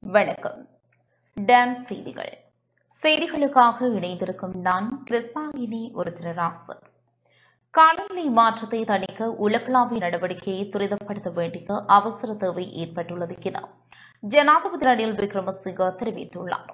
வணக்கம் டான் செய்திகள் செய்திகளுக்காக இணைந்திருக்கும் நான் கிறிஸ்தாயினி ஒரு திருராசு காலநிலை மாற்றத்தை தணிக்க உலகளாவிய நடவடிக்கையை துரிதப்படுத்த வேண்டிய அவசர தேவை ஏற்பட்டுள்ளது என ஜனாதிபதி ரணில் விக்ரமசிங்க தெரிவித்துள்ளார்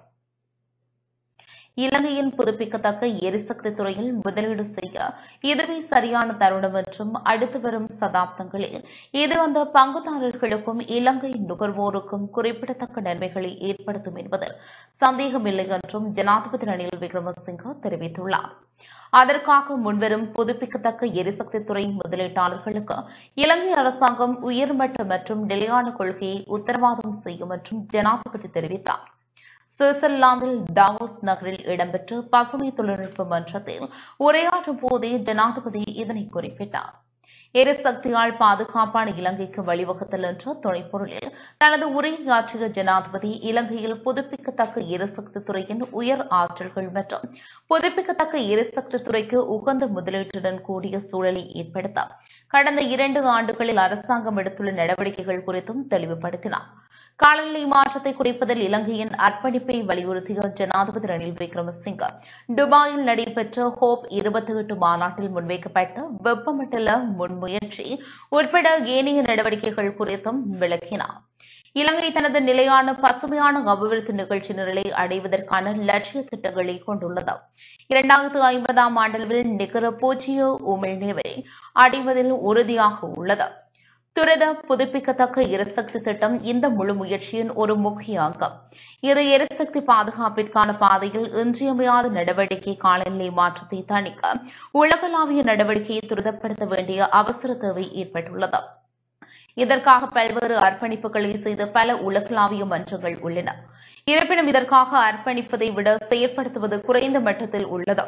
இலங்கையின் புதுப்பிக்கத்தக்க எரிசக்தி துறையில் முதலீடு செய்ய இதுவே சரியான தருணம் என்றும் அடுத்து வரும் சதாப்தங்களில் இது அந்த பங்குதாரர்களுக்கும் இலங்கை நுகர்வோருக்கும் குறிப்பிடத்தக்க நன்மைகளை ஏற்படுத்தும் என்பதில் சந்தேகமில்லை என்றும் ஜனாதிபதி ரணில் விக்ரமசிங்க தெரிவித்துள்ளார் அதற்காக முன்வரும் புதுப்பிக்கத்தக்க எரிசக்தி துறை முதலீட்டாளர்களுக்கு இலங்கை அரசாங்கம் உயர்மட்ட மற்றும் நிலையான கொள்கையை உத்தரவாதம் செய்யும் என்றும் ஜனாதிபதி தெரிவித்தார் சுவிட்சர்லாந்தில் டாவோஸ் நகரில் இடம்பெற்ற பசுமை தொழில்நுட்ப மன்றத்தில் உரையாற்றும் போதே ஜனாதிபதி இதனை குறிப்பிட்டார் எரிசக்தியால் பாதுகாப்பான இலங்கைக்கு வழிவகுத்தல் என்ற துணைப்பொருளில் தனது உரையாற்றிய ஜனாதிபதி இலங்கையில் புதுப்பிக்கத்தக்க எரிசக்தி துறையின் உயர் ஆற்றல்கள் மற்றும் புதுப்பிக்கத்தக்க எரிசக்தி துறைக்கு உகந்த முதலீட்டுடன் கூடிய சூழலை ஏற்படுத்த கடந்த இரண்டு ஆண்டுகளில் அரசாங்கம் எடுத்துள்ள நடவடிக்கைகள் குறித்தும் தெளிவுபடுத்தினார் காலநிலை மாற்றத்தை குறைப்பதில் இலங்கையின் அர்ப்பணிப்பை வலியுறுத்திய ஜனாதிபதி ரணில் விக்ரமசிங்க துபாயில் நடைபெற்ற ஹோப் இருபத்தி எட்டு மாநாட்டில் முன்வைக்கப்பட்ட வெப்பமண்டல முன்முயற்சி உட்பட ஏனைய நடவடிக்கைகள் குறித்தும் விளக்கினார் இலங்கை தனது நிலையான பசுமையான அபிவிருத்தி நிகழ்ச்சி நிரலை அடைவதற்கான லட்சிய திட்டங்களை கொண்டுள்ளது இரண்டாயிரத்து ஐம்பதாம் ஆண்டளவில் நிகர பூஜ்ஜிய உமிழ்நீரை அடைவதில் உறுதியாக உள்ளது துரித புதுப்பிக்கத்தக்க எரிசக்தி திட்டம் இந்த முழு முயற்சியின் ஒரு முக்கிய அங்கம் இது எரிசக்தி பாதுகாப்பிற்கான பாதையில் இன்றியமையாத நடவடிக்கை காலநிலை மாற்றத்தை தணிக்க உலகளாவிய நடவடிக்கையை துரிதப்படுத்த வேண்டிய அவசர தேவை ஏற்பட்டுள்ளது இதற்காக பல்வேறு அர்ப்பணிப்புகளை செய்த பல உலகளாவிய மன்றங்கள் உள்ளன இருப்பினும் இதற்காக அர்ப்பணிப்பதை விட செயற்படுத்துவது குறைந்த மட்டத்தில் உள்ளது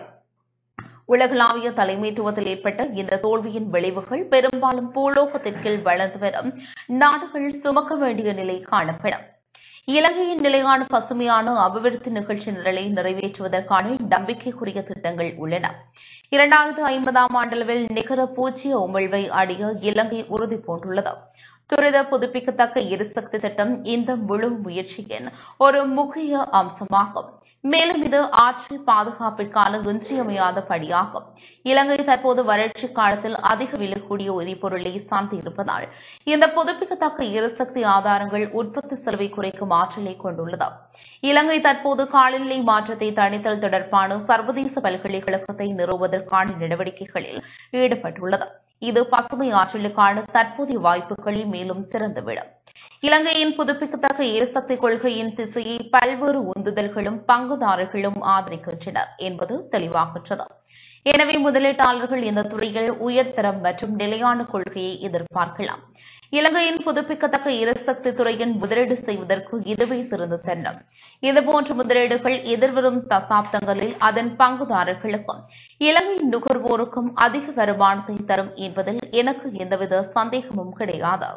உலகளாவிய தலைமைத்துவத்தில் ஏற்பட்ட இந்த தோல்வியின் விளைவுகள் பெரும்பாலும் பூலோகத்திற்கில் வளர்ந்து வரும் நாடுகள் சுமக்க வேண்டிய நிலை காணப்படும் இலங்கையின் நிலையான பசுமையான அபிவிருத்தி நிகழ்ச்சி நிரலை நிறைவேற்றுவதற்கான நம்பிக்கைக்குரிய திட்டங்கள் உள்ளன இரண்டாயிரத்து ஐம்பதாம் ஆண்டளவில் நிகர பூஜ்ஜிய உமிழ்வை அடைய இலங்கை உறுதி பூண்டுள்ளது துரித புதுப்பிக்கத்தக்க எரிசக்தி திட்டம் இந்த முழு முயற்சியின் ஒரு முக்கிய அம்சமாகும் மேலும் இது ஆற்றல் பாதுகாப்பிற்கான இன்றியமையாத படியாகும் இலங்கை தற்போது வறட்சி காலத்தில் அதிக விலை கூடிய எரிபொருளை சார்ந்து இருப்பதால் இந்த புதுப்பிக்கத்தக்க எரிசக்தி ஆதாரங்கள் உற்பத்தி செலவை குறைக்கும் ஆற்றலை கொண்டுள்ளது இலங்கை தற்போது காலநிலை மாற்றத்தை தணித்தல் தொடர்பான சர்வதேச பல்கலைக்கழகத்தை நிறுவுவதற்கான நடவடிக்கைகளில் ஈடுபட்டுள்ளது இது பசுமை ஆற்றலுக்கான தற்போதைய வாய்ப்புகளை மேலும் திறந்துவிடும் இலங்கையின் புதுப்பிக்கத்தக்க எரிசக்தி கொள்கையின் திசையை பல்வேறு உந்துதல்களும் பங்குதாரர்களும் ஆதரிக்கின்றனர் என்பது தெளிவாகின்றது எனவே முதலீட்டாளர்கள் இந்த துறையில் உயர்தரம் மற்றும் நிலையான கொள்கையை எதிர்பார்க்கலாம் இலங்கையின் புதுப்பிக்கத்தக்க எரிசக்தி துறையின் முதலீடு செய்வதற்கு இதுவே சிறந்த தருணம் இதுபோன்ற முதலீடுகள் எதிர்வரும் தசாப்தங்களில் அதன் பங்குதாரர்களுக்கும் இலங்கை நுகர்வோருக்கும் அதிக வருமானத்தை தரும் என்பதில் எனக்கு எந்தவித சந்தேகமும் கிடையாது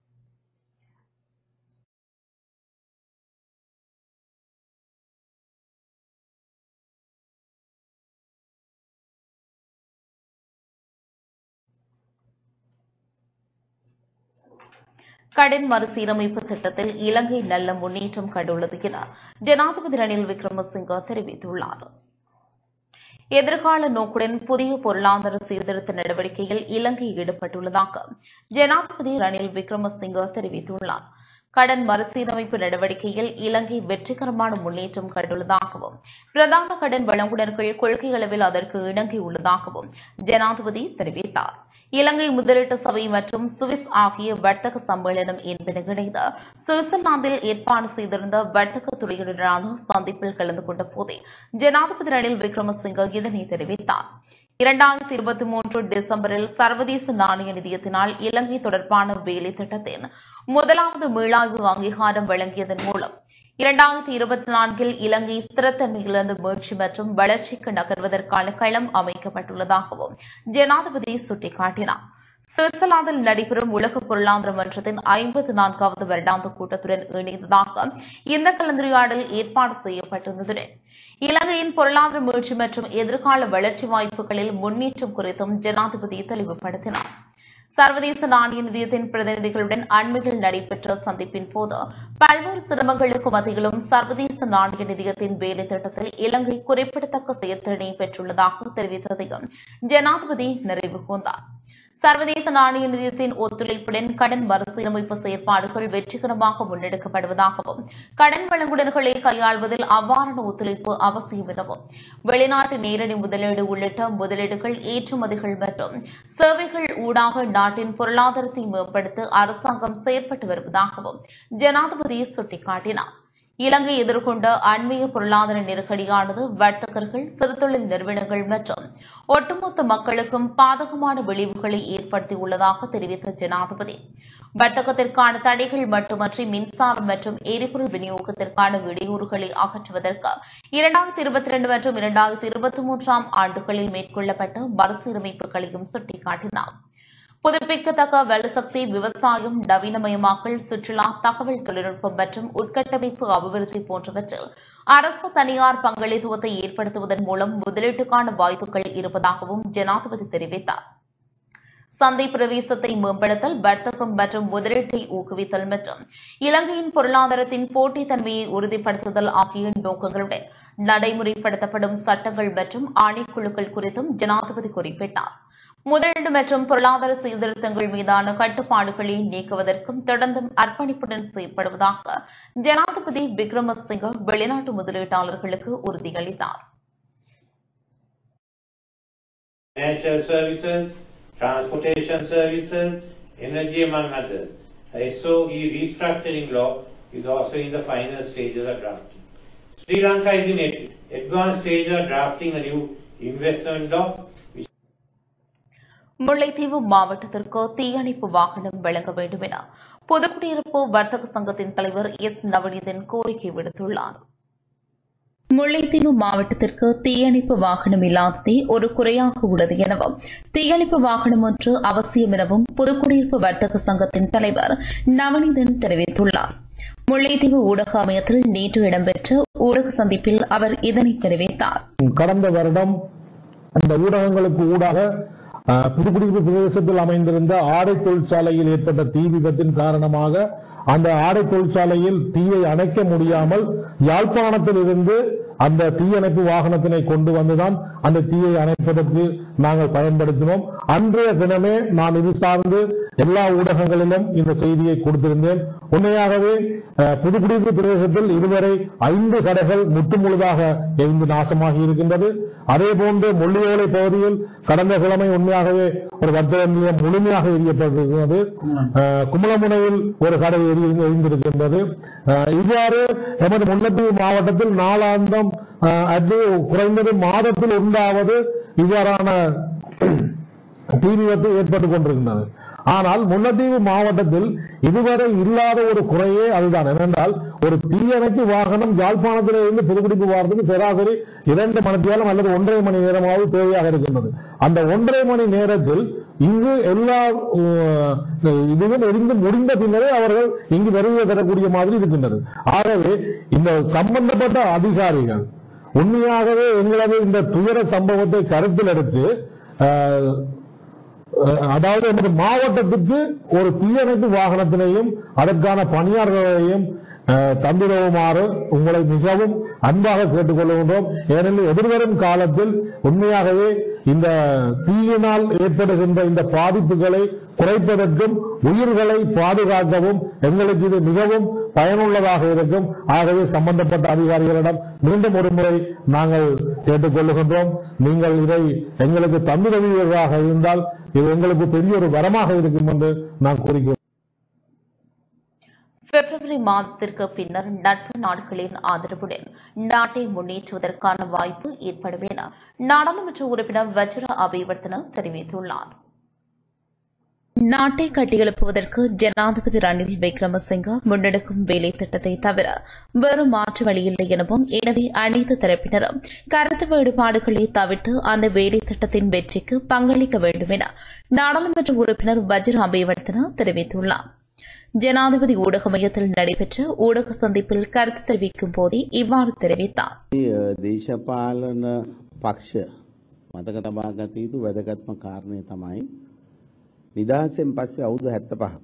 கடன் மறுசீரமைப்பு திட்டத்தில் இலங்கை நல்ல முன்னேற்றம் கண்டுள்ளது என ஜனாதிபதி ரணில் விக்ரமசிங்க தெரிவித்துள்ளார் எதிர்கால நோக்குடன் புதிய பொருளாதார சீர்திருத்த நடவடிக்கையில் இலங்கை ஈடுபட்டுள்ளதாக ஜனாதிபதி ரணில் விக்ரமசிங்க தெரிவித்துள்ளார் கடன் மறுசீரமைப்பு நடவடிக்கையில் இலங்கை வெற்றிகரமான முன்னேற்றம் கண்டுள்ளதாகவும் பிரதான கடன் வழங்குநர்கள் கொள்கை அளவில் அதற்கு இணங்கியுள்ளதாகவும் ஜனாதிபதி தெரிவித்தார் இலங்கை முதலீட்டு சபை மற்றும் சுவிஸ் ஆகிய வர்த்தக சம்மேளனம் என்பன இணைந்து சுவிட்சர்லாந்தில் ஏற்பாடு செய்திருந்த வர்த்தக துறையுடனான சந்திப்பில் கலந்து கொண்ட போதே ஜனாதிபதி ரணில் விக்ரமசிங்க இதனை தெரிவித்தார் இரண்டாயிரத்தி இருபத்தி மூன்று டிசம்பரில் சர்வதேச நாணய நிதியத்தினால் இலங்கை தொடர்பான வேலை திட்டத்தின் முதலாவது மீளாய்வு அங்கீகாரம் வழங்கியதன் மூலம் இரண்டாயிரத்தி இருபத்தி நான்கில் இலங்கை ஸ்திரத்தன்மையிலிருந்து மீட்சி மற்றும் வளர்ச்சிக்கு நகர்வதற்கான களம் அமைக்கப்பட்டுள்ளதாகவும் ஜனாதிபதி சுட்டிக்காட்டினார் சுவிட்சர்லாந்தில் நடைபெறும் உலக பொருளாதார மன்றத்தின் ஐம்பத்தி நான்காவது வருடாந்த கூட்டத்துடன் இணைந்ததாக இந்த கலந்துரையாடல் ஏற்பாடு செய்யப்பட்டிருந்ததுடன் இலங்கையின் பொருளாதார மீட்சி மற்றும் எதிர்கால வளர்ச்சி வாய்ப்புகளில் முன்னேற்றம் குறித்தும் ஜனாதிபதி தெளிவுபடுத்தினார் சர்வதேச நாணய நிதியத்தின் பிரதிநிதிகளுடன் அண்மையில் நடைபெற்ற சந்திப்பின் போது பல்வேறு சிரமங்களுக்கு மத்தியிலும் சர்வதேச நாணய நிதியத்தின் வேலை திட்டத்தில் இலங்கை குறிப்பிடத்தக்க செயற்திறனை பெற்றுள்ளதாக தெரிவித்ததையும் ஜனாதிபதி நிறைவு கூர்ந்தார் சர்வதேச நாணய நிதியத்தின் ஒத்துழைப்புடன் கடன் மறுசீரமைப்பு செயற்பாடுகள் வெற்றிகரமாக முன்னெடுக்கப்படுவதாகவும் கடன் வழங்குனர்களை கையாள்வதில் அவ்வாறான ஒத்துழைப்பு அவசியம் எனவும் வெளிநாட்டு நேரடி முதலீடு உள்ளிட்ட முதலீடுகள் ஏற்றுமதிகள் மற்றும் சேவைகள் ஊடாக நாட்டின் பொருளாதாரத்தை மேம்படுத்த அரசாங்கம் செயற்பட்டு வருவதாகவும் ஜனாதிபதி சுட்டிக்காட்டினார் இலங்கை எதிர்கொண்ட அண்மைய பொருளாதார நெருக்கடியானது வர்த்தகர்கள் சிறுதொழில் நிறுவனங்கள் மற்றும் ஒட்டுமொத்த மக்களுக்கும் பாதகமான விளைவுகளை ஏற்படுத்தியுள்ளதாக தெரிவித்த ஜனாதிபதி வர்த்தகத்திற்கான தடைகள் மட்டுமன்றி மின்சாரம் மற்றும் எரிபொருள் விநியோகத்திற்கான இடையூறுகளை அகற்றுவதற்கு இரண்டாயிரத்தி இருபத்தி இரண்டு மற்றும் இரண்டாயிரத்தி இருபத்தி மூன்றாம் ஆண்டுகளில் மேற்கொள்ளப்பட்ட மறுசீரமைப்புகளையும் சுட்டிக்காட்டினார் புதுப்பிக்கத்தக்க வலுசக்தி விவசாயம் நவீனமயமாக்கல் சுற்றுலா தகவல் தொழில்நுட்பம் மற்றும் உட்கட்டமைப்பு அபிவிருத்தி போன்றவற்றில் அரசு தனியார் பங்களித்துவத்தை ஏற்படுத்துவதன் மூலம் முதலீட்டுக்கான வாய்ப்புகள் இருப்பதாகவும் ஜனாதிபதி தெரிவித்தார் சந்தை பிரவேசத்தை மேம்படுத்தல் வர்த்தகம் மற்றும் முதலீட்டை ஊக்குவித்தல் மற்றும் இலங்கையின் பொருளாதாரத்தின் போட்டித்தன்மையை உறுதிப்படுத்துதல் ஆகிய நோக்கங்களுடன் நடைமுறைப்படுத்தப்படும் சட்டங்கள் மற்றும் ஆணைக்குழுக்கள் குறித்தும் ஜனாதிபதி குறிப்பிட்டார் முதலீடு மற்றும் பொருளாதார சீர்திருத்தங்கள் மீதான கட்டுப்பாடுகளை நீக்குவதற்கும் தொடர்ந்தும் அர்ப்பணிப்புடன் செயற்படுவதாக ஜனாதிபதி விக்ரமசிங்க வெளிநாட்டு முதலீட்டாளர்களுக்கு உறுதியளித்தார் financial services, transportation services, energy among others. A SOE restructuring law is also in the final stages of drafting. Sri Lanka is in ad- advanced stage of drafting a new investment law which Mullaitivu மாவட்டத்திற்கு தீயணைப்பு வாகனம் வழங்க வேண்டும் என பொதுக்குடியிருப்பு வர்த்தக சங்கத்தின் தலைவர் S Navaneethan கோரிக்கை விடுத்துள்ளார் முல்லைத்தீவு மாவட்டத்திற்கு தீயணைப்பு வாகனம் இல்லாததே ஒரு குறையாக உள்ளது எனவும் தீயணைப்பு வாகனம் ஒன்று அவசியம் எனவும் புதுக்குடியிருப்பு வர்த்தக சங்கத்தின் தலைவர் நவநீதன் தெரிவித்துள்ளார் முல்லைத்தீவு ஊடக அமையத்தில் நேற்று இடம்பெற்ற ஊடக சந்திப்பில் அவர் இதனை தெரிவித்தார் கடந்த வருடம் அந்த ஊடகங்களுக்கு ஊடாக அஹ், புதுக்குடியிருப்பு பிரதேசத்தில் அமைந்திருந்த ஆடை தொழிற்சாலையில் ஏற்பட்ட தீ விபத்தின் காரணமாக அந்த ஆடை தொழிற்சாலையில் தீயை அணைக்க முடியாமல் யாழ்ப்பாணத்தில் இருந்து அந்த தீயணைப்பு வாகனத்தினை கொண்டு வந்துதான் அந்த தீயை அணைப்பதற்கு நாங்கள் பயன்படுத்தினோம் அன்றைய தினமே நான் இது சார்ந்து எல்லா ஊடகங்களிலும் இந்த செய்தியை கொடுத்திருந்தேன் உண்மையாகவே அஹ், புதுக்குடியிருப்பு பிரதேசத்தில் இதுவரை ஐந்து கடைகள் முற்றுமுழுதாக எரிந்து நாசமாகி இருக்கின்றது அதே போன்று முள்ளியோலை பகுதியில் கடந்த கிழமை உண்மையாகவே ஒரு வர்த்தக நிலையம் முழுமையாக எரியப்பட்டிருக்கிறது அஹ், கும்பலமுனையில் ஒரு கடை எரி எரிந்திருக்கின்றது அஹ், இவ்வாறு எமது முல்லைத்தீவு மாவட்டத்தில் நாளாந்தம் அஹ், அது குறைந்தது மாதத்தில் ஒன்றாவது இவ்வாறான தீ விபத்து ஏற்பட்டுக் கொண்டிருக்கின்றது ஆனால் முல்லைத்தீவு மாவட்டத்தில் இதுவரை இல்லாத ஒரு குறையே அதுதான் என்னென்றால் ஒரு தீயணைப்பு வாகனம் யாழ்ப்பாணத்திலிருந்து புதுக்குடிப்பு வாரத்துக்கு சராசரி இரண்டு மணித்தியாலம் அல்லது ஒன்றரை மணி நேரமாவது தேவையாக இருக்கின்றது அந்த ஒன்றரை மணி நேரத்தில் இங்கு எல்லா அஹ், இதுவும் எரிந்து முடிந்த பின்னரே அவர்கள் இங்கு வருகை தரக்கூடிய மாதிரி இருக்கின்றது ஆகவே இந்த சம்பந்தப்பட்ட அதிகாரிகள் உண்மையாகவே எங்களது இந்த துயர சம்பவத்தை கருத்தில் எடுத்து அஹ், அஹ், அதாவது நமது மாவட்டத்துக்கு ஒரு தீயணைப்பு வாகனத்தினையும் அதற்கான பணியாளர்களையும் அஹ், தந்திடுமாறு உங்களை மிகவும் அன்பாக கேட்டுக்கொள்கின்றோம் ஏனெனில் எதிர்வரும் காலத்தில் உண்மையாகவே இந்த தீயினால் ஏற்படுகின்ற இந்த பாதிப்புகளை குறைப்பதற்கும் உயிர்களை பாதுகாக்கவும் எங்களுக்கு இது மிகவும் பயனுள்ளதாக இருக்கும் ஆகவே சம்பந்தப்பட்ட அதிகாரிகளிடம் மீண்டும் ஒரு முறை நாங்கள் கேட்டுக்கொள்ளுகின்றோம் நீங்கள் இதை எங்களுக்கு தந்துதவியதாக இருந்தால் இது எங்களுக்கு பெரிய ஒரு வரமாக இருக்கும் என்று நான் கூறுகிறேன் பிப்ரவரி மாதத்திற்கு பின்னர் நட்பு நாடுகளின் ஆதரவுடன் நாட்டை முன்னேற்றுவதற்கான வாய்ப்பு ஏற்படும் என நாடாளுமன்ற உறுப்பினர் வஜ்ர அபிவர்த்தன தெரிவித்துள்ளார் நாட்டை கட்டியெழுப்புவதற்கு ஜனாதிபதி ரணில் விக்ரமசிங்க முன்னெடுக்கும் வேலை திட்டத்தை தவிர வேறு மாற்று வழியில்லை எனவும் எனவே அனைத்து தரப்பினரும் கருத்து வேறுபாடுகளை தவிர்த்து அந்த வேலை திட்டத்தின் வெற்றிக்கு பங்களிக்க வேண்டும் என நாடாளுமன்ற உறுப்பினர் வஜ்ர அபிவர்த்தன தெரிவித்துள்ளார் ஜனாதிபதி ஊடக மையத்தில் நடைபெற்ற ஊடக சந்திப்பில் கருத்து தெரிவிக்கும் போதே இவ்வாறு தெரிவித்தார் ඒ දේශපාලන පක්ෂ මතක තබා ගත යුතු වැදගත්ම කාරණය තමයි නිදහසෙන් පස්සේ අවුරුදු 75ක්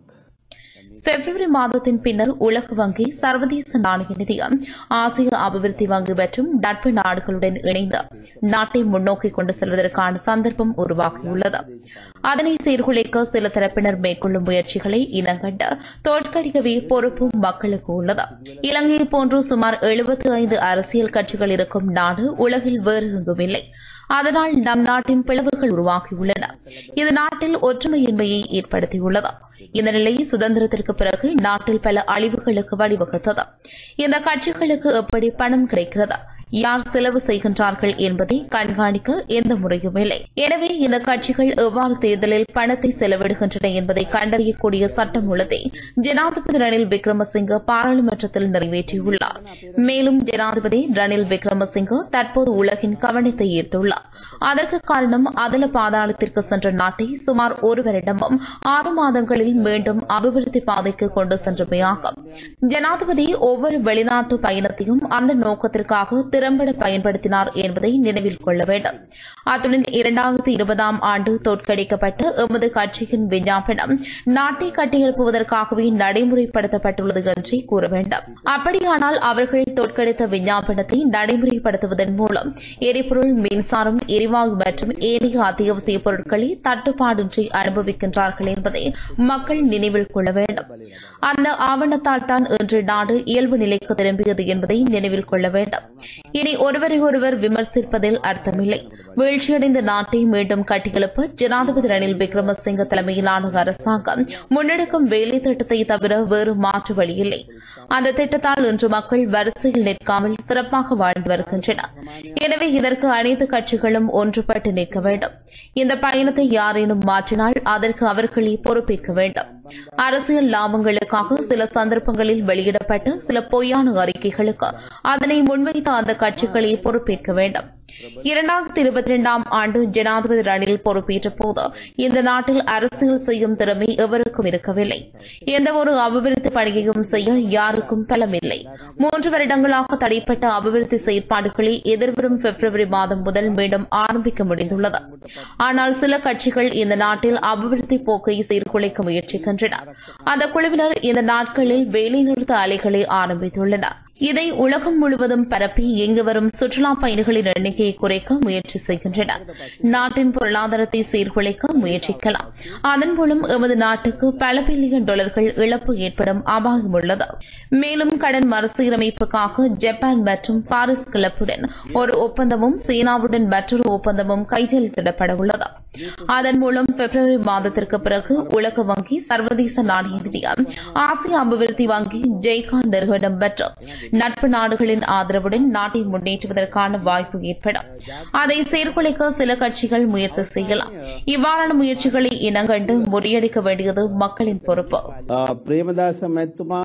பிப்ரவரி மாதத்தின் பின்னர் உலக வங்கி சர்வதேச நாணய நிதியம் ஆசிய அபிவிருத்தி வங்கி மற்றும் நட்பு நாடுகளுடன் இணைந்து நாட்டை முன்னோக்கி கொண்டு செல்வதற்கான சந்தர்ப்பம் உருவாகியுள்ளது அதனை சீர்குலைக்க சில தரப்பினர் மேற்கொள்ளும் முயற்சிகளை இனங்கண்டு தோற்கடிக்கவே பொறுப்பு மக்களுக்கு உள்ளது இலங்கையை போன்று சுமார் 75 ஐந்து அரசியல் கட்சிகள் இருக்கும் நாடு உலகில் வேறு எங்கும் இல்லை அதனால் நம் நாட்டின் பிளவுகள் உருவாகியுள்ளன இது நாட்டில் ஒற்றுமையின்மையை ஏற்படுத்தியுள்ளது இந்த நிலை சுதந்திரத்திற்கு பிறகு நாட்டில் பல அழிவுகளுக்கு வழிவகுத்தது இந்த கட்சிகளுக்கு எப்படி பணம் கிடைக்கிறது யார் செலவு செய்கின்றார்கள் என்பதை கண்காணிக்க எந்த முறையும் இல்லை எனவே இந்த கட்சிகள் எவ்வாறு தேர்தலில் பணத்தை செலவிடுகின்றன என்பதை கண்டறியக்கூடிய சட்டம் உள்ளதை ஜனாதிபதி ரணில் விக்ரமசிங்க பாராளுமன்றத்தில் நிறைவேற்றியுள்ளார் மேலும் ஜனாதிபதி ரணில் விக்ரமசிங்க தற்போது உலகின் கவனத்தை ஈர்த்துள்ளார் அதற்கு காரணம் அதல பாதாளத்திற்கு சென்ற நாட்டை சுமார் ஒரு வருடமும் ஆறு மாதங்களில் மீண்டும் அபிவிருத்தி பாதைக்கு கொண்டு சென்றமையாகும் ஜனாதிபதி ஒவ்வொரு வெளிநாட்டு பயணத்தையும் அந்த நோக்கத்திற்காக திறம்பட பயன்படுத்தினார் என்பதை நினைவில் கொள்ள வேண்டும் அத்துடன் இரண்டாயிரத்தி இருபதாம் ஆண்டு தோற்கடிக்கப்பட்ட எமது கட்சியின் விஞ்ஞாபனம் நாட்டை கட்டியெழுப்புவதற்காகவே நடைமுறைப்படுத்தப்பட்டுள்ளது என்றே கூற வேண்டும் அப்படியானால் அவர்கள் தோற்கடித்த விஞ்ஞாபனத்தை நடைமுறைப்படுத்துவதன் மூலம் எரிபொருள் மின்சாரம் எரிவாயு மற்றும் ஏனைய அத்தியாவசிய பொருட்களை தட்டுப்பாடின்றி அனுபவிக்கின்றார்கள் என்பதை மக்கள் நினைவில் கொள்ள வேண்டும் அந்த ஆவணத்தால் தான் இன்று நாடு இயல்பு நிலைக்கு திரும்பியது என்பதை நினைவில் கொள்ள வேண்டும் இனி ஒருவரை ஒருவர் விமர்சிப்பதில் அர்த்தமில்லை வீழ்ச்சியடைந்த நாட்டை மீண்டும் கட்டியெழுப்ப ஜனாதிபதி ரணில் விக்ரமசிங்க தலைமையிலான அரசாங்கம் முன்னெடுக்கும் வேலை திட்டத்தை தவிர வேறு மாற்று வழியில்லை அந்த திட்டத்தால் இன்று மக்கள் வரிசையில் நிற்காமல் சிறப்பாக வாழ்ந்து வருகின்றனர் எனவே இதற்கு அனைத்து கட்சிகளும் ஒன்றுபட்டு நிற்க வேண்டும் இந்த பயணத்தை யாரேனும் மாற்றினால் அதற்கு அவர்களே பொறுப்பேற்க வேண்டும் அரசியல் லாபங்களுக்காக சில சந்தர்ப்பங்களில் வெளியிடப்பட்ட சில பொய்யான அறிக்கைகளுக்கு அதனை முன்வைத்த அந்த கட்சிகளே பொறுப்பேற்க வேண்டும் இரண்டாயிரத்தி இருபத்தி இரண்டாம் ஆண்டு ஜனாதிபதி ரணில் பொறுப்பேற்ற போது இந்த நாட்டில் அரசியல் செய்யும் திறமை எவருக்கும் இருக்கவில்லை எந்தவொரு அபிவிருத்தி பணியையும் செய்ய யாருக்கும் பலமில்லை மூன்று வருடங்களாக தடைப்பட்ட அபிவிருத்தி செயற்பாடுகளை எதிர்வரும் பிப்ரவரி மாதம் முதல் மீண்டும் ஆரம்பிக்க முடிந்துள்ளது ஆனால் சில கட்சிகள் இந்த நாட்டில் அபிவிருத்தி போக்கை சீர்குலைக்க முயற்சிக்கின்றன அந்த குழுவினர் இந்த நாட்களில் வேலைநிறுத்த அலைகளை ஆரம்பித்துள்ளனர் இதை உலகம் முழுவதும் பரப்பி இங்கு வரும் சுற்றுலா பயணிகளின் எண்ணிக்கையை குறைக்க முயற்சி செய்கின்றனர் நாட்டின் பொருளாதாரத்தை சீர்குலைக்க முயற்சிக்கலாம் அதன் மூலம் எமது நாட்டுக்கு பல பில்லியன் டாலர்கள் இழப்பு ஏற்படும் அபாயம் உள்ளது மேலும் கடன் மறுசீரமைப்புக்காக ஜப்பான் மற்றும் பாரிஸ் கிளப்புடன் ஒரு ஒப்பந்தமும் சீனாவுடன் மற்றொரு ஒப்பந்தமும் கைச்செலுத்திடப்பட உள்ளது அதன் மூலம் பிப்ரவரி மாதத்திற்கு பிறகு உலக வங்கி சர்வதேச நாணய நிதியம் ஆசிய அபிவிருத்தி வங்கி ஜெய்கான் நிறுவனம் மற்றும் நட்பு நாடுகளின் ஆதரவுடன் நாட்டை முன்னேற்றுவதற்கான வாய்ப்பு ஏற்படும் அதை சீர்குலைக்க சில கட்சிகள் முயற்சி செய்யலாம் இவ்வாறான முயற்சிகளை இனங்கண்டு முறியடிக்க வேண்டியது மக்களின் பொறுப்பு ප්‍රේමදාස මැත්තුමා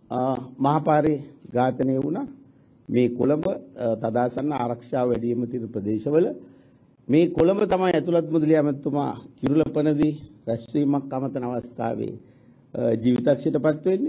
මහපාරි ඝාතනය වුණා මේ කොළඹ අ, තදාසන්න ආරක්ෂාව වැඩියම තිර ප්‍රදේශවල මේ කොළඹ තමයි ඇතුළත් මුදලිය ඇමැත්තුමා කිරුලපනදී රැස්වීමක් අමතන අවස්ථාවේ අ, ජීවිතක්ෂයට පත්වෙන්නේ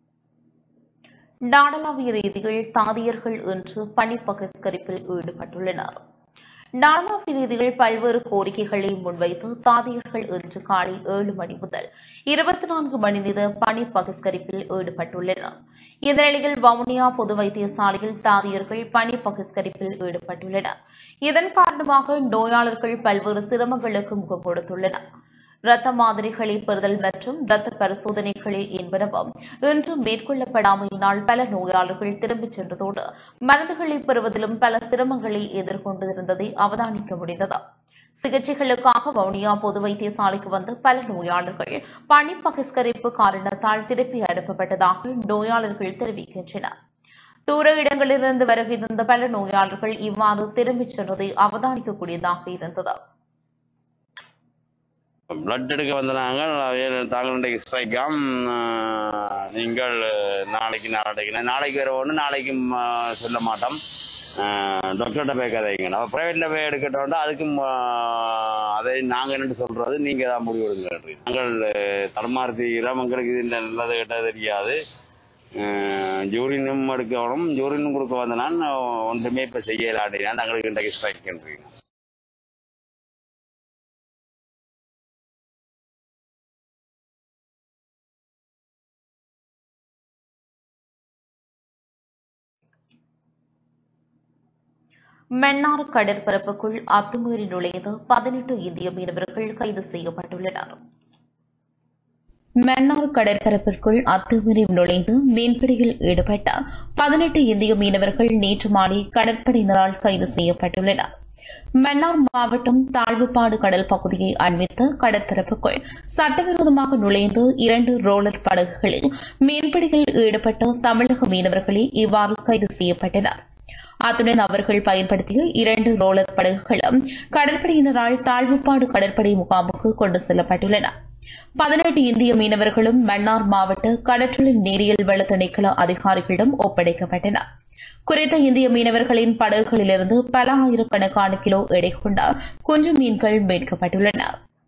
நாடளாவிய ரீதியில் தாதியர்கள் இன்று பணி பகிஷ்கரிப்பில் ஈடுபட்டுள்ளனர் நாடளாவிய ரீதியில் பல்வேறு கோரிக்கைகளை முன்வைத்து தாதியர்கள் இன்று காலை ஏழு மணி முதல் இருபத்தி நான்கு மணி நேர பணி பகிஷ்கரிப்பில் ஈடுபட்டுள்ளனர் இந்த நிலையில் வவுனியா பொது வைத்தியசாலையில் தாதியர்கள் பணி பகிஷ்கரிப்பில் ஈடுபட்டுள்ளனர் இதன் காரணமாக நோயாளர்கள் பல்வேறு சிரமங்களுக்கு முகம் கொடுத்துள்ளனர் இரத்த மாதிரிகளை பெறுதல் மற்றும் இரத்த பரிசோதனைகளை என்பனவும் இன்று மேற்கொள்ளப்படாமையினால் பல நோயாளர்கள் திரும்பிச் சென்றதோடு மருந்துகளை பெறுவதிலும் பல சிரமங்களை எதிர்கொண்டிருந்ததை அவதானிக்க முடிந்தது சிகிச்சைகளுக்காக வவுனியா பொது வைத்தியசாலைக்கு வந்த பல நோயாளர்கள் பணி பகிஷ்கரிப்பு காரணத்தால் திருப்பி அனுப்பப்பட்டதாக நோயாளர்கள் தெரிவிக்கின்றனர் தூர இடங்களிலிருந்து வருகை தந்த பல நோயாளர்கள் இவ்வாறு திரும்பிச் சென்றதை அவதானிக்கக்கூடியதாக இருந்தது பிளட் எடுக்க வந்த நாங்கள் அவைய- தாங்கள் இன்றைக்கு ஸ்ட்ரைக்காம் நீங்கள் நாளைக்கு நாளைக்கு நாளைக்கு வர ஒன்று நாளைக்கும் ஆ, சொல்ல மாட்டோம் டாக்டர்கிட்ட போய் கதைங்க நம்ம ப்ரைவேட்டில் போய் எடுக்கட்டோம்னா அதுக்கும் ஆ, அதை நாங்கள் என்னட்டு சொல்கிறது நீங்கள் தான் முடிவெடுங்க நாங்கள் தடுமாறுத்தீங்களோம் எங்களுக்கு இது இந்த நல்லது கெட்டது தெரியாது ஜூரினும் எடுக்கணும் ஜூரினும் கொடுக்க வந்த நான் ஒன்றுமே இப்போ செய்யலாட்டினா தங்களுக்கு இன்றைக்கு ஸ்ட்ரைக் மன்னார் கடற்பரப்புக்குள் அத்துமீறி நுழைந்த பதினெட்டு இந்திய மீனவர்கள் கைது செய்யப்பட்டுள்ளனர் மன்னார் கடற்பரப்பிற்குள் அத்துமீறி நுழைந்து மீன்பிடியில் ஈடுபட்ட பதினெட்டு இந்திய மீனவர்கள் நேற்று மாலை கடற்படையினரால் கைது செய்யப்பட்டுள்ளனர் மன்னார் மாவட்டம் தாழ்வுப்பாடு கடல் பகுதியை அண்மித்த கடற்பரப்புக்குள் சட்டவிரோதமாக நுழைந்து இரண்டு ரோலர் படகுகளில் மீன்பிடியில் ஈடுபட்ட தமிழக மீனவர்களே இவ்வாறு கைது செய்யப்பட்டனர் அத்துடன் அவர்கள் பயன்படுத்திய இரண்டு ரோலர் படகுகளும் கடற்படையினரால் தாழ்வுப்பாடு கடற்படை முகாமுக்கு கொண்டு செல்லப்பட்டுள்ளன பதினெட்டு இந்திய மீனவர்களும் மன்னார் மாவட்ட கடற்றொழில் நீரியல் வள திணைக்கள அதிகாரிகளிடம் ஒப்படைக்கப்பட்டன குறித்த இந்திய மீனவர்களின் படகுகளிலிருந்து பல ஆயிரக்கணக்கான கிலோ எடை கொண்ட குஞ்சு மீன்கள் மீட்கப்பட்டுள்ளன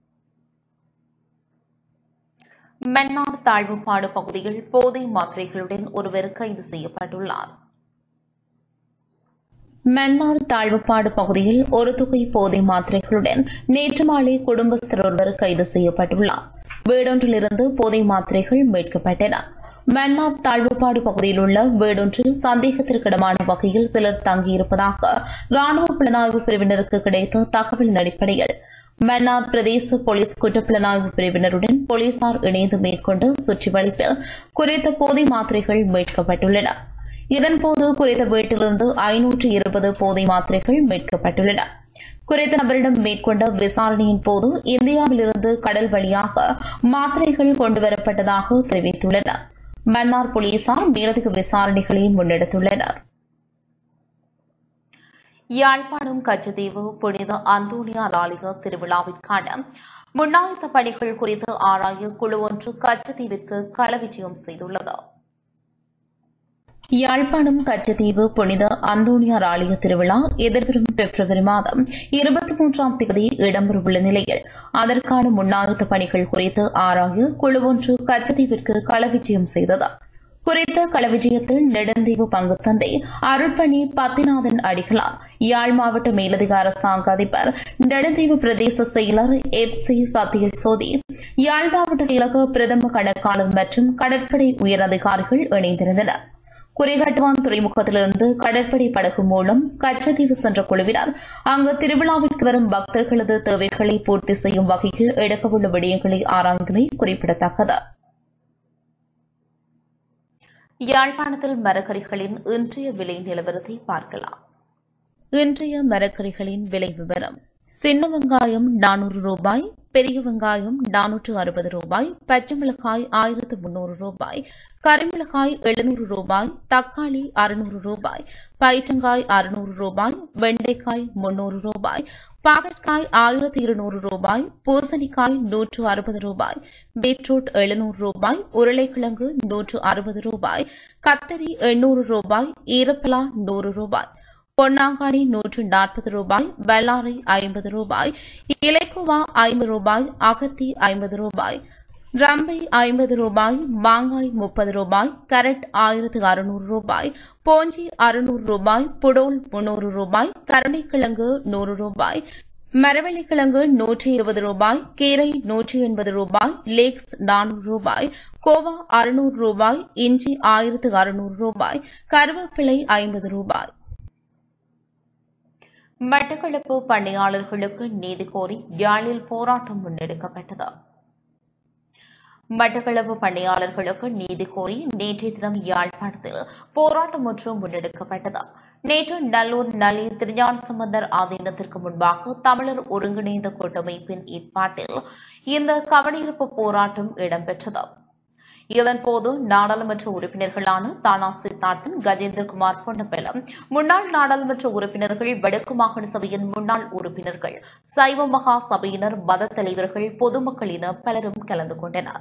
மன்னார் தாழ்வுப்பாடு பகுதியில் போதை மாத்திரைகளுடன் ஒருவர் கைது செய்யப்பட்டுள்ளார் மன்னார் தாழ்வுப்பாடு பகுதியில் ஒரு தொகை போதை மாத்திரைகளுடன் நேற்று மாலை குடும்பஸ்தர் ஒருவர் கைது செய்யப்பட்டுள்ளார் வீடொன்றிலிருந்து போதை மாத்திரைகள் மீட்கப்பட்டன மன்னார் தாழ்வுப்பாடு பகுதியில் உள்ள வீடொன்றில் சந்தேகத்திற்கிடமான வகையில் சிலர் தங்கியிருப்பதாக ராணுவ புலனாய்வு பிரிவினருக்கு கிடைத்த தகவலின் அடிப்படையில் மன்னார் பிரதேச போலீஸ் குற்றப்புலனாய்வு பிரிவினருடன் போலீசார் இணைந்து மேற்கொண்ட சுற்றி வளைப்பில் குறித்த போதை மாத்திரைகள் மீட்கப்பட்டுள்ளன இதன்போது குறித்த வீட்டிலிருந்து ஐநூற்று இருபது போதை மாத்திரைகள் மீட்கப்பட்டுள்ளன குறித்த நபரிடம் மேற்கொண்ட விசாரணையின் போது இந்தியாவிலிருந்து கடல் வழியாக மாத்திரைகள் கொண்டுவரப்பட்டதாக தெரிவித்துள்ளனர் மன்னார் போலீசார் மேலதிக விசாரணைகளை முன்னெடுத்துள்ளனர் யாழ்ப்பாணம் கச்சதீவு புனித அந்தோனியார் ஆலய திருவிழாவிற்கான முன்னாயத்த பணிகள் குறித்து ஆராய குழு ஒன்று கச்சதீவிற்கு களவிஜயம் செய்துள்ளது யாழ்ப்பாணம் கச்சத்தீவு புனித அந்தோனியார் ஆலய திருவிழா எதிர்வரும் பிப்ரவரி மாதம் இருபத்தி மூன்றாம் தேதி இடம்பெறவுள்ள நிலையில் அதற்கான முன்னாயத்த பணிகள் குறித்து ஆராய குழு ஒன்று கச்சத்தீவிற்கு களவிஜயம் செய்தது குறித்த களவிஜயத்தில் நெடுந்தீவு பங்குத்தந்தை அருட்பணி பத்திநாதன் அடிகளார் யாழ் மாவட்ட மேலதிக அரசாங்க அதிபர் நெடுந்தீவு பிரதேச செயலர் எப் சி சத்யசோதி யாழ் மாவட்ட செயலக பிரதம கணக்காளர் மற்றும் கடற்படை உயரதிகாரிகள் இணைந்திருந்தனர் குறிகட்டுவான் துறைமுகத்திலிருந்து கடற்படை படகு மூலம் கச்சத்தீவு சென்ற குழுவினர் அங்கு திருவிழாவிற்கு வரும் பக்தர்களது தேவைகளை பூர்த்தி செய்யும் வகையில் எடுக்கவுள்ள விடயங்களை ஆராய்ந்தமை குறிப்பிடத்தக்கது யாழ்ப்பாணத்தில் மரக்கறிகளின் இன்றைய விலை நிலவரத்தை பார்க்கலாம் இன்றைய மரக்கறிகளின் விலை விவரம் சின்ன வெங்காயம் நானூறு ரூபாய் பெரிய வெங்காயம் நானூற்று அறுபது ரூபாய் பச்சை மிளகாய் ஆயிரத்து முன்னூறு ரூபாய் கரிமிளகாய் எழுநூறு ரூபாய் தக்காளி அறுநூறு ரூபாய் பயிற்றங்காய் அறுநூறு ரூபாய் வெண்டைக்காய் முன்னூறு ரூபாய் பாகற்காய் ஆயிரத்தி இருநூறு ரூபாய் பூசணிக்காய் நூற்று அறுபது ரூபாய் பீட்ரூட் எழுநூறு ரூபாய் உருளைக்கிழங்கு நூற்று அறுபது ரூபாய் கத்தரி எண்ணூறு ரூபாய் ஈரப்பலா நூறு ரூபாய் பொன்னாங்காடி நூற்று நாற்பது ரூபாய் பெல்லாரி ஐம்பது ரூபாய் இலைக்குவா ஐம்பது ரூபாய் அகத்தி ஐம்பது ரூபாய் ரம்பை ஐம்பது ரூபாய் மாங்காய் முப்பது ரூபாய் கரட் ஆயிரத்து அறுநூறு ரூபாய் போஞ்சி அறுநூறு ரூபாய் புடோல் முன்னூறு ரூபாய் கருணைக்கிழங்கு நூறு ரூபாய் மரவள்ளிக்கிழங்கு நூற்றி இருபது ரூபாய் கீரை நூற்றி எண்பது ரூபாய் லேக்ஸ் நானூறு ரூபாய் கோவா அறுநூறு ரூபாய் இஞ்சி ஆயிரத்து அறுநூறு ரூபாய் கருவேப்பிலை ஐம்பது ரூபாய் மட்டக்களப்பு பணியாளர்களுக்கு நீதி கோரி யாழில் போராட்டம் முன்னெடுக்கப்பட்டது மட்டக்களப்பு பணியாளர்களுக்கு நீதி கோரி நேற்றைய தினம் யாழ்ப்பாணத்தில் போராட்டம் ஒன்று முன்னெடுக்கப்பட்டது நேற்று நல்லூர் நலி திருஞான சம்பந்தர் ஆதீனத்திற்கு முன்பாக தமிழர் ஒருங்கிணைந்த கூட்டமைப்பின் ஏற்பாட்டில் இந்த கவனியிருப்பு போராட்டம் இடம்பெற்றது இதன்போது நாடாளுமன்ற உறுப்பினர்களான தானா சித்தார்த்தன் கஜேந்திரகுமார் பொன்னப்பலம் முன்னாள் நாடாளுமன்ற உறுப்பினர்கள் வடக்கு மாகாண சபையின் முன்னாள் உறுப்பினர்கள் சைவ மகா சபையினர் மத தலைவர்கள் பொதுமக்கள் என பலரும் கலந்து கொண்டனர்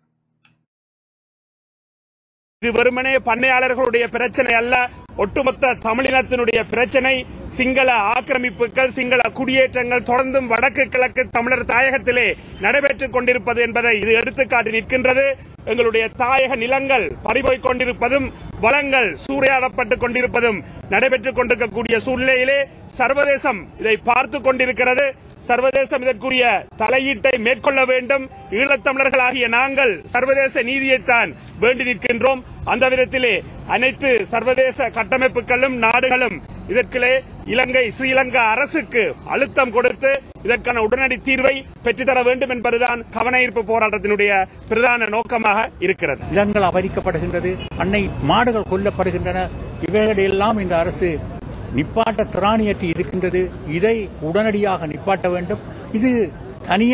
இது வெறுமனே பண்ணையாளர்களுடைய பிரச்சனை அல்ல ஒட்டுமொத்த தமிழினத்தினுடைய பிரச்சனை சிங்கள ஆக்கிரமிப்புகள் சிங்கள குடியேற்றங்கள் தொடர்ந்தும் வடக்கு கிழக்கு தமிழர் தாயகத்திலே நடைபெற்றுக் கொண்டிருப்பது என்பதை இது எடுத்துக்காட்டி நிற்கின்றது எங்களுடைய தாயக நிலங்கள் பறிபோய்க் கொண்டிருப்பதும் வளங்கள் சூறையாடப்பட்டுக் கொண்டிருப்பதும் நடைபெற்றுக் கொண்டிருக்கக்கூடிய சூழ்நிலையிலே சர்வதேசம் இதை பார்த்துக் கொண்டிருக்கிறது சர்வதேசம் இதற்குரிய தலையீட்டை மேற்கொள்ள வேண்டும் ஈழத்தமிழர்களாகிய நாங்கள் சர்வதேச நீதியைத்தான் வேண்டி நிற்கின்றோம் அந்த விதத்திலே அனைத்து சர்வதேச கட்டமைப்புகளும் நாடுகளும் இதற்கிலே இலங்கை ஸ்ரீலங்கா அரசுக்கு அழுத்தம் கொடுத்து இதற்கான உடனடி தீர்வை பெற்றுத்தர வேண்டும் என்பதுதான் கவன ஈர்ப்பு போராட்டத்தினுடைய பிரதான நோக்கமாக இருக்கிறது நிலங்கள் அபகரிக்கப்படுகின்றது அன்னை மாடுகள் கொல்லப்படுகின்றன இவைகளெல்லாம் இந்த அரசு நிப்பாட்ட திராணியற்றி இருக்கின்றது இதை உடனடியாக நிப்பாட்ட வேண்டும் இது தனிய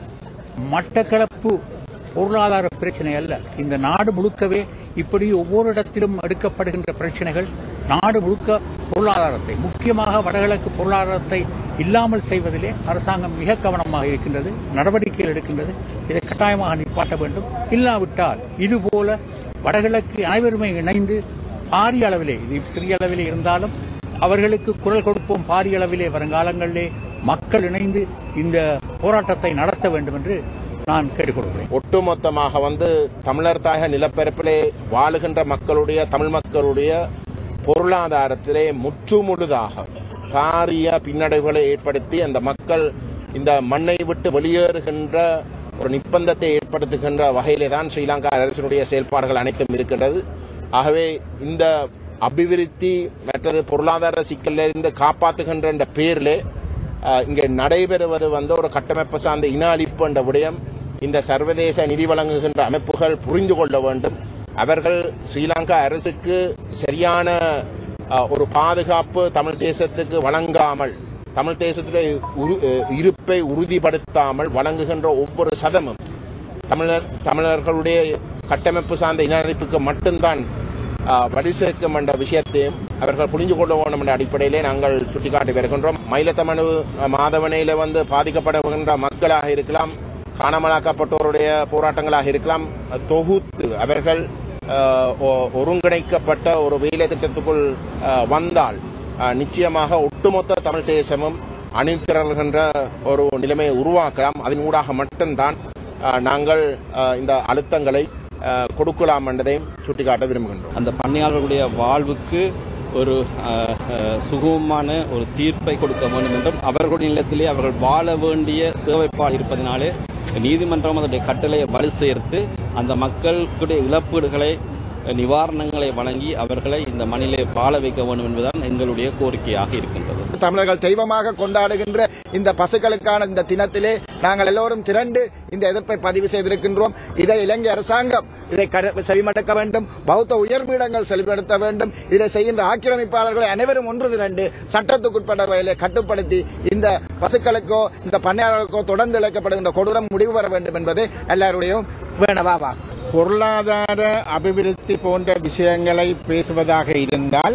மட்டக்களப்பு பொருளாதார பிரச்சனை அல்ல இந்த நாடு முழுக்கவே இப்படி ஒவ்வொரு இடத்திலும் எடுக்கப்படுகின்ற பிரச்சனைகள் நாடு முழுக்க பொருளாதாரத்தை முக்கியமாக வடகிழக்கு பொருளாதாரத்தை இல்லாமல் செய்வதிலே அரசாங்கம் மிக கவனமாக இருக்கின்றது நடவடிக்கைகள் எடுக்கின்றது இதை கட்டாயமாக நிப்பாட்ட வேண்டும் இல்லாவிட்டால் இதுபோல வடகிழக்கு அனைவருமே இணைந்து பாரிய அளவிலே இது சிறிய அளவிலே இருந்தாலும் அவர்களுக்கு குரல் கொடுப்போம் பாரிய அளவிலே வருங்காலங்களிலே மக்கள் இணைந்து இந்த போராட்டத்தை நடத்த வேண்டும் என்று நான் கேட்டுக்கொள்கிறேன் ஒட்டுமொத்தமாக வந்து தமிழர் தாயக நிலப்பரப்பிலே வாழுகின்ற மக்களுடைய தமிழ் மக்களுடைய பொருளாதாரத்திலே முற்றுமுழுதாக பாரிய பின்னடைவுகளை ஏற்படுத்தி அந்த மக்கள் இந்த மண்ணை விட்டு வெளியேறுகின்ற ஒரு நிப்பந்தத்தை ஏற்படுத்துகின்ற வகையிலே தான் ஸ்ரீலங்கா அரசினுடைய செயல்பாடுகள் அனைத்தும் இருக்கின்றது ஆகவே இந்த அபிவிருத்தி மற்றது பொருளாதார சிக்கலிலிருந்து காப்பாற்றுகின்ற என்ற பேரிலே அஹ், இங்கே நடைபெறுவது வந்து ஒரு கட்டமைப்பு சார்ந்த இன அழிப்பு என்ற விடயம் இந்த சர்வதேச நிதி வழங்குகின்ற அமைப்புகள் புரிந்து கொள்ள வேண்டும் அவர்கள் ஸ்ரீலங்கா அரசுக்கு சரியான அஹ், ஒரு பாதுகாப்பு தமிழ் தேசத்துக்கு வழங்காமல் தமிழ் தேசத்திலே உரு- அஹ், இருப்பை உறுதிப்படுத்தாமல் வழங்குகின்ற ஒவ்வொரு சதமும் தமிழர் தமிழர்களுடைய கட்டமைப்பு சார்ந்த இன அழிப்புக்கு மட்டும்தான் ஆஹ், வழி சேர்க்கும் என்ற விஷயத்தையும் அவர்கள் புரிந்து கொள்ள வேண்டும் என்ற அடிப்படையிலே நாங்கள் சுட்டிக்காட்டி வருகின்றோம் மயிலத்தமனு மாதவனையில வந்து பாதிக்கப்படுகின்ற மக்களாக இருக்கலாம் காணாமலாக்கப்பட்டோருடைய போராட்டங்களாக இருக்கலாம் தொகுத்து அவர்கள் ஆஹ், ஒ- ஒருங்கிணைக்கப்பட்ட ஒரு வேலை திட்டத்துக்குள் ஆஹ், வந்தால் ஆஹ், நிச்சயமாக ஒட்டுமொத்த தமிழ் தேசமும் அணிதிரள்கின்ற ஒரு நிலைமையை உருவாக்கலாம் அதன் ஊடாக மட்டும்தான் ஆஹ், நாங்கள் ஆஹ், இந்த அழுத்தங்களை ஆஹ், கொடுக்கலாம் என்பதையும் சுட்டிக்காட்ட விரும்புகின்றோம் அந்த பண்ணையாளர்களுடைய வாழ்வுக்கு ஒரு அஹ், அஹ், சுகமமான ஒரு தீர்ப்பை கொடுக்க வேண்டும் என்றும் அவர்களுடைய நிலத்திலே அவர்கள் வாழ வேண்டிய தேவைப்பாடு இருப்பதனாலே நீதிமன்றம் அதனுடைய கட்டளையை வலு சேர்த்து அந்த மக்களுடைய இழப்பீடுகளை நிவாரணங்களை வழங்கி அவர்களை இந்த மண்ணிலே வாழ வைக்க வேண்டும் என்பதுதான் எங்களுடைய கோரிக்கையாக இருக்கின்றது தமிழர்கள் தெய்வமாக கொண்டாடுகின்ற இந்த பசுக்களுக்கான இந்த தினத்திலே நாங்கள் எல்லோரும் திரண்டு இந்த எதிர்ப்பை பதிவு செய்திருக்கின்றோம் இதை இலங்கை அரசாங்கம் இதை கட- செவிமடுக்க வேண்டும் பௌத்த உயர்பீடங்கள் செவிமடுத்த வேண்டும் இதை செய்கின்ற ஆக்கிரமிப்பாளர்களை அனைவரும் ஒன்று திரண்டு சட்டத்துக்குட்பட்ட வகையிலே கட்டுப்படுத்தி இந்த பசுக்களுக்கோ இந்த பண்ணையாளர்களுக்கோ தொடர்ந்து இழைக்கப்படுகின்ற கொடூரம் முடிவு வர வேண்டும் என்பது எல்லாருடைய வேணவாவா பொருளாதார அபிவிருத்தி போன்ற விஷயங்களை பேசுவதாக இருந்தால்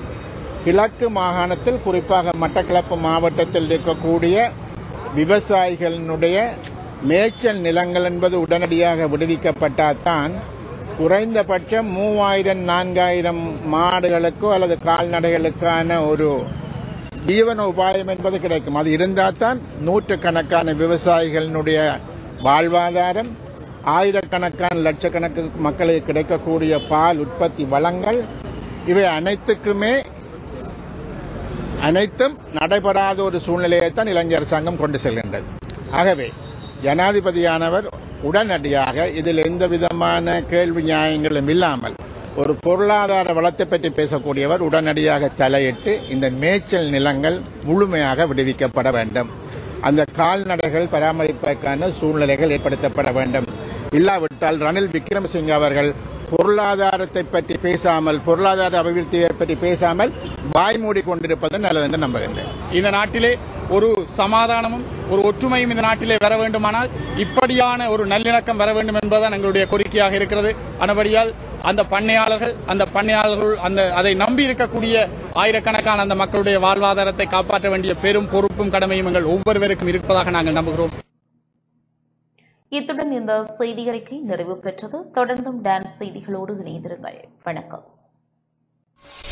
கிழக்கு மாகாணத்தில் குறிப்பாக மட்டக்களப்பு மாவட்டத்தில் இருக்கக்கூடிய விவசாயிகளினுடைய மேய்ச்சல் நிலங்கள் என்பது உடனடியாக விடுவிக்கப்பட்டால்தான் குறைந்தபட்சம் மூவாயிரம் நான்காயிரம் மாடுகளுக்கோ அல்லது கால்நடைகளுக்கான ஒரு ஜீவன உபாயம் என்பது கிடைக்கும் அது இருந்தால் தான் நூற்றுக்கணக்கான விவசாயிகளினுடைய வாழ்வாதாரம் ஆயிரக்கணக்கான லட்சக்கணக்கு மக்களுக்கு கிடைக்கக்கூடிய பால் உற்பத்தி வளங்கள் இவை அனைத்துக்குமே அனைத்தும் நடைபெறாத ஒரு சூழ்நிலையைத்தான் இலங்கை அரசாங்கம் கொண்டு செல்கின்றது ஆகவே ஜனாதிபதியானவர் உடனடியாக இதில் எந்த விதமான கேள்வி நியாயங்களும் இல்லாமல் ஒரு பொருளாதார வளத்தை பற்றி பேசக்கூடியவர் உடனடியாக தலையிட்டு இந்த மேய்ச்சல் நிலங்கள் முழுமையாக விடுவிக்கப்பட வேண்டும் அந்த கால்நடைகள் பராமரிப்பதற்கான சூழ்நிலைகள் ஏற்படுத்தப்பட வேண்டும் இல்லாவிட்டால் ரணில் விக்ரமசிங்க அவர்கள் பொருளாதாரத்தை பற்றி பேசாமல் பொருளாதார அபிவிருத்தியை பற்றி பேசாமல் வாய் மூடி கொண்டிருப்பது நல்லது என்று நம்புகின்றேன் இந்த நாட்டிலே ஒரு சமாதானமும் ஒரு ஒற்றுமையும் இந்த நாட்டிலே வர வேண்டுமானால் இப்படியான ஒரு நல்லிணக்கம் வர வேண்டும் என்பதுதான் எங்களுடைய கோரிக்கையாக இருக்கிறது ஆனபடியால் அந்த பண்ணையாளர்கள் அந்த பண்ணையாளர்கள் அந்த அதை நம்பி இருக்கக்கூடிய ஆயிரக்கணக்கான அந்த மக்களுடைய வாழ்வாதாரத்தை காப்பாற்ற வேண்டிய பெரும் பொறுப்பும் கடமையும் எங்கள் ஒவ்வொருவருக்கும் இருப்பதாக நாங்கள் நம்புகிறோம் இத்துடன் இந்த செய்தி அறிக்கை நிறைவு பெற்றது தொடர்ந்தும் டான்ஸ் செய்திகளோடு இணைந்திருங்கள் வணக்கம்